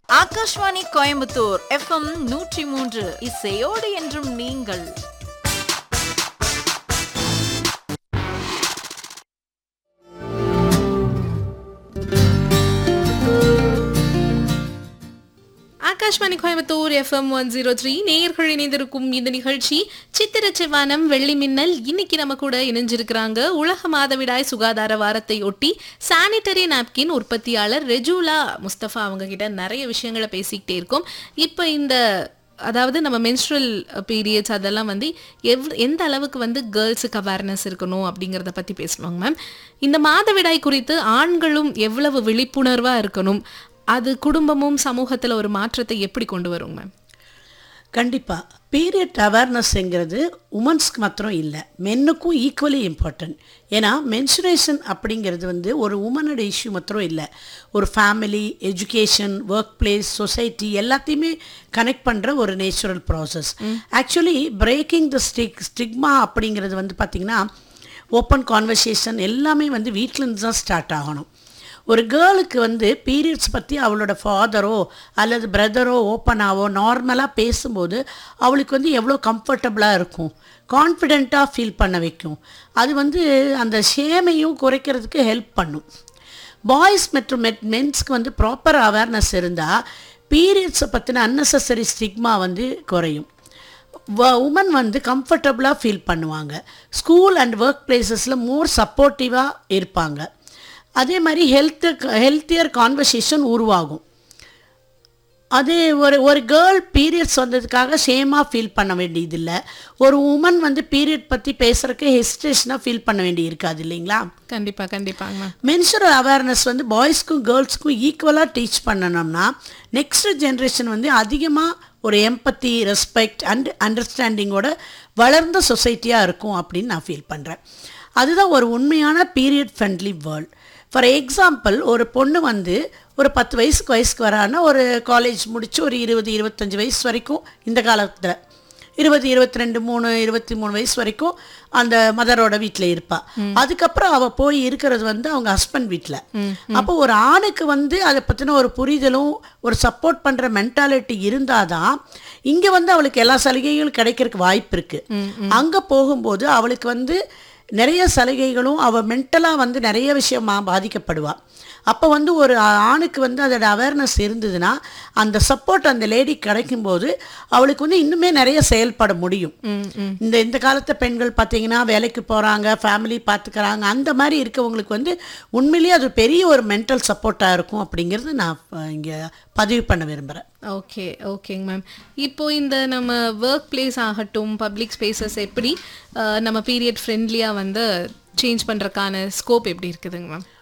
Akashvani Coimbatore FM நூற்றி மூன்று இசையோடு என்றும் நீங்கள் Akashvani Coimbatore FM one zero three நேயர்கள் இணைந்திருக்கும் இந்த நிகழ்ச்சி சித்திர செவ்வானம் வெள்ளி மின்னல் இன்னைக்கு நம்ம கூட இணைஞ்சிருக்கிறாங்க உலக மாதவிடாய் சுகாதார வாரத்தை ஒட்டி சானிட்டரி நாப்கின் உற்பத்தியாளர் ரெஜூலா முஸ்தபா அவங்க கிட்ட நிறைய விஷயங்களை பேசிக்கிட்டே இருக்கோம் இப்போ இந்த அதாவது நம்ம மென்ஸ்ட்ரல் பீரியட்ஸ் அதெல்லாம் வந்து எவ் எந்த அளவுக்கு வந்து கேர்ள்ஸுக்கு அவேர்னஸ் இருக்கணும் அப்படிங்கிறத பற்றி பேசணுங்க மேம் இந்த மாதவிடாய் குறித்து ஆண்களும் எவ்வளவு விழிப்புணர்வாக இருக்கணும் அது குடும்பமும் சமூகத்துல ஒரு மாற்றத்தை எப்படி கொண்டு வரும் மேம் கண்டிப்பாக பீரியட் அவேர்னஸ்ங்கிறது உமன்ஸ்க்கு மாத்திரம் இல்லை மென்னுக்கும் ஈக்குவலி இம்பார்ட்டன்ட் ஏன்னா மென்சுரேஷன் அப்படிங்கிறது வந்து ஒரு உமனோட இஷ்யூ மாத்திரம் இல்லை ஒரு family education work place society எல்லாத்தையுமே கனெக்ட் பண்ணுற ஒரு natural process actually breaking the stick stigma அப்படிங்கிறது வந்து பார்த்திங்கன்னா ஓப்பன் கான்வர்சேஷன் எல்லாமே வந்து வீட்டிலேருந்து தான் ஸ்டார்ட் ஆகணும் ஒரு கேர்ளுக்கு வந்து பீரியட்ஸ் பற்றி அவளோட ஃபாதரோ அல்லது பிரதரோ ஓப்பனாவோ நார்மலாக பேசும்போது அவளுக்கு வந்து எவ்வளோ கம்ஃபர்டபுளாக இருக்கும் கான்ஃபிடெண்ட்டாக ஃபீல் பண்ண வைக்கும் அது வந்து அந்த ஷேமையும் குறைக்கிறதுக்கு ஹெல்ப் பண்ணும் பாய்ஸ் மற்றும் மெட் மென்ஸ்க்கு வந்து ப்ராப்பர் அவேர்னஸ் இருந்தால் பீரியட்ஸை பற்றின அன்னெசரி ஸ்டிக்மா வந்து குறையும் உமன் வந்து கம்ஃபர்டபுளாக ஃபீல் பண்ணுவாங்க ஸ்கூல் அண்ட் ஒர்க் பிளேசஸில் மோர் சப்போர்ட்டிவாக இருப்பாங்க அதே மாதிரி ஹெல்த்து ஹெல்த்தியர் கான்வர்சேஷன் உருவாகும் அதே ஒரு ஒரு கேர்ள் பீரியட்ஸ் வந்ததுக்காக சேமாக ஃபீல் பண்ண வேண்டியதில்லை ஒரு உமன் வந்து பீரியட் பற்றி பேசுகிறக்கு ஹெசிடேஷனாக ஃபீல் பண்ண வேண்டி இருக்காது இல்லைங்களா கண்டிப்பா கண்டிப்பாங்க மேம் மென்சுரல் அவேர்னஸ் வந்து பாய்ஸ்க்கும் கேர்ள்ஸ்க்கும் ஈக்குவலாக டீச் பண்ணணும்னா நெக்ஸ்ட் ஜென்ரேஷன் வந்து அதிகமாக ஒரு எம்பத்தி ரெஸ்பெக்ட் அண்ட் அண்டர்ஸ்டாண்டிங்கோட வளர்ந்த சொசைட்டியாக இருக்கும் அப்படின்னு நான் ஃபீல் பண்ணுறேன் அதுதான் ஒரு உண்மையான period friendly world for example ஒரு பொண்ணு வந்து ஒரு பத்து வயசுக்கு வயசுக்கு வரான்னா ஒரு காலேஜ் முடித்து ஒரு இருபது இருபத்தஞ்சி வயசு வரைக்கும் இந்த காலத்தில் இருபது இருபத்தி ரெண்டு மூணு இருபத்தி மூணு வயசு வரைக்கும் அந்த மதரோட வீட்டில் இருப்பா அதுக்கப்புறம் அவள் போய் இருக்கிறது வந்து அவங்க ஹஸ்பண்ட் வீட்டில் அப்போ ஒரு ஆணுக்கு வந்து அதை பற்றின ஒரு புரிதலும் ஒரு சப்போர்ட் பண்ணுற மென்டாலிட்டி இருந்தாதான் இங்கே வந்து அவளுக்கு எல்லா சலுகைகளும் கிடைக்கிறதுக்கு வாய்ப்பு இருக்குது அங்கே போகும்போது அவளுக்கு வந்து நிறைய சலுகைகளும் அவள் மென்டலாக வந்து நிறைய விஷயமா பாதிக்கப்படுவாள் அப்போ வந்து ஒரு ஆணுக்கு வந்து அதோட அவேர்னஸ் இருந்ததுன்னா அந்த சப்போர்ட் அந்த லேடி கிடைக்கும்போது அவளுக்கு வந்து இன்னுமே நிறைய செயல்பட முடியும் இந்த இந்த காலத்து பெண்கள் பார்த்தீங்கன்னா வேலைக்கு போகிறாங்க ஃபேமிலி பார்த்துக்கிறாங்க அந்த மாதிரி இருக்கவங்களுக்கு வந்து உண்மையிலேயே அது பெரிய ஒரு மென்டல் சப்போர்ட்டாக இருக்கும் அப்படிங்கிறது நான் இங்கே பதிவு பண்ண விரும்புகிறேன் ஓகே ஓகேங்க மேம் இப்போ இந்த நம்ம ஒர்க் பிளேஸ் ஆகட்டும் பப்ளிக் ஸ்பேசஸ் எப்படி அஹ், நம்ம பீரியட் ஃப்ரெண்ட்லியாக வந்து சேஞ்ச் பண்ணுறக்கான ஸ்கோப் எப்படி இருக்குதுங்க மேம்